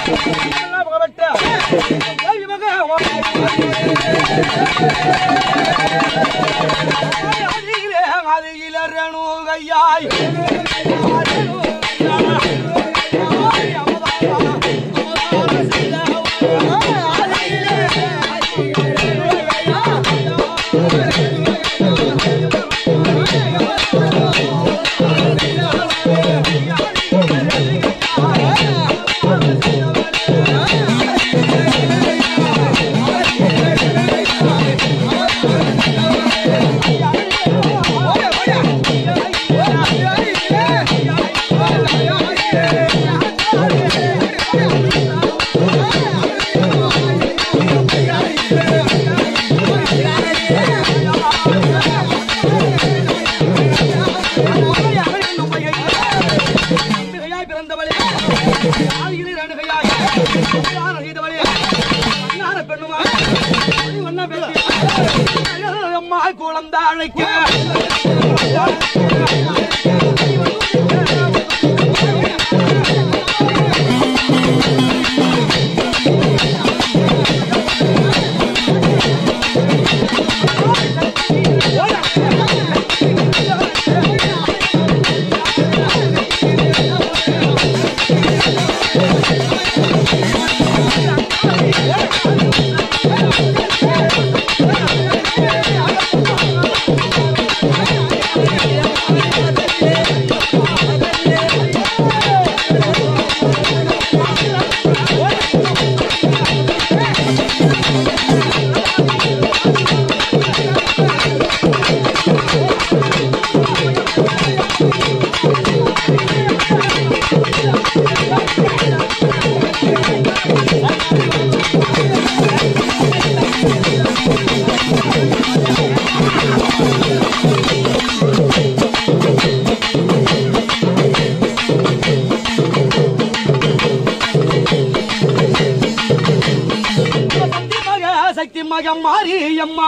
எல்லாம் புகழப்பட்ட தேவி மக அதிலே அதிலே ரேணு கையாய் ரேணு கையாய் அமுதா நம்பிகையாய் பிறந்தவளே ஆதியிலே ரணுகையாய் அன்னார செய்தவளே அன்னார பெண்ணுமாய் வண்ண பேசி அம்மா குழந்தை அழைக்க சக்தி மக சக்தி மக மாரி அம்மா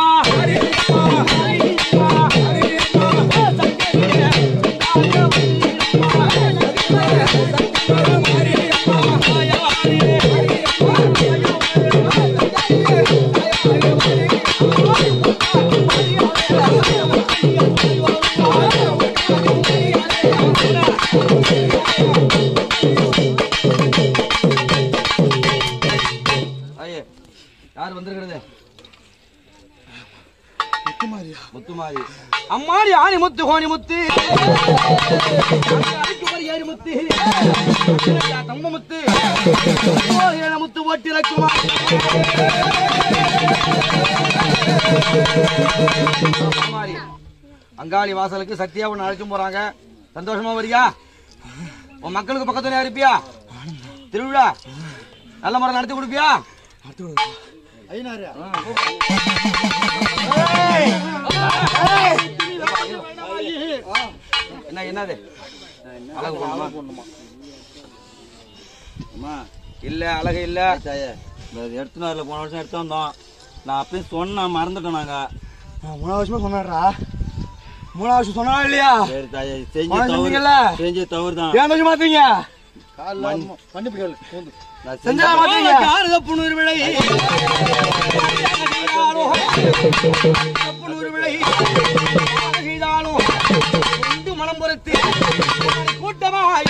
ஐயே யார் வந்திருக்கிறது முத்துமாரி அம்மாடி ஆணி முத்து கோணி முத்து அடிக்குமரி ஏறி முத்து தம்ம முத்து ஓ, ஏழ முத்து ஓட்டி இறக்குமா அம்மாடி அங்காளி வாசலுக்கு சக்தியா உன்னை அழைச்சும் போறாங்க சந்தோஷமா வரியா உன் மக்களுக்கு பக்கத்துல இருப்பியா திருவிழா நல்ல முறை நடத்தி கொடுப்பியா என்ன என்னது அழகு பொண்ணுமா அம்மா இல்ல அழகு இல்ல தாயே இந்த எடுத்துனார்ல போன வருஷம் எடுத்து வந்தோம் நான் அப்பயும் சொன்னேன் மறந்துட்டோம் நாங்க மூணாவது வருஷமா சொன்னாரா மூணாவது வருஷம் சொன்னா இல்லையா சரி தாயே செஞ்ச போன தவறு சொன்னீங்கல்ல? செஞ்ச தவறு தான் ஏன் கொஞ்சம் மாத்தீங்க நான் செஞ்சா செஞ்ச மாத்தீங்க யாரு புனூர் விளை புனூர் விளை செய்தாலும் ரெண்டு மனம் பொறுத்து கூட்டமாய்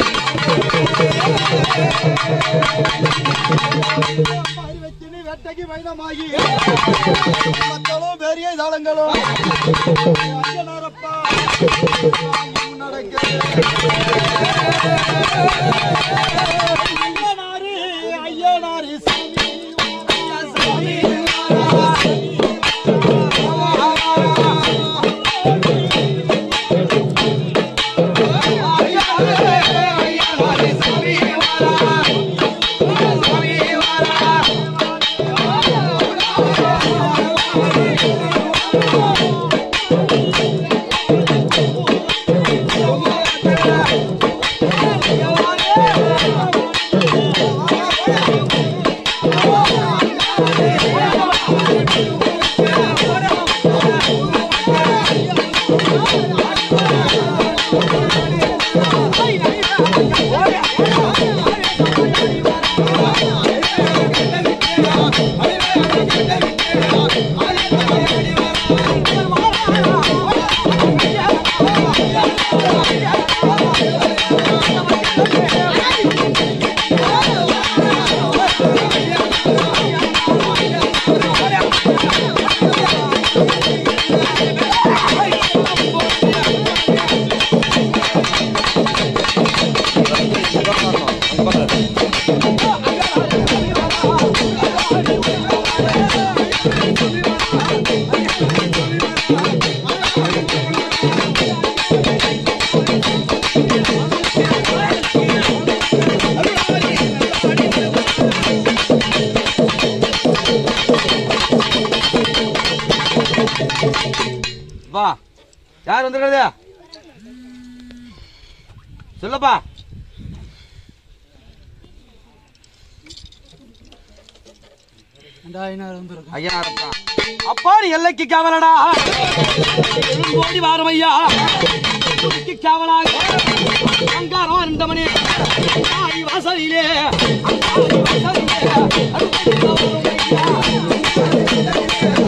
வெட்டகி வைரமாகி மக்களும் பெரிய தாளங்களும் ஐயனாரப்பா நடக்க ஐயனாரு ஐயனாரு சாமி சாமி Thank you. அப்பா யார் வந்திருக்கிறது சொல்லப்பா ஐயா இருப்பா. அப்பா நீ எல்லைக்கு காவலடா ஓடி வாரம் ஐயா எல்லைக்கு காவலாக அங்காரம் ரெண்டு மணி ஆடி வாசலிலே ஆடி வாசலிலே அருமைக்கு காவலும் ஐயா.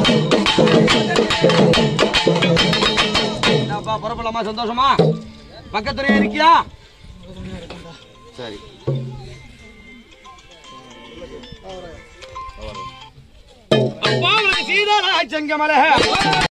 என்னப்பா புறப்படலாமா சந்தோஷமா பக்கத்துலயே இருக்கியா சரி அப்பா உனக்கு சீதாராய் செங்கமலை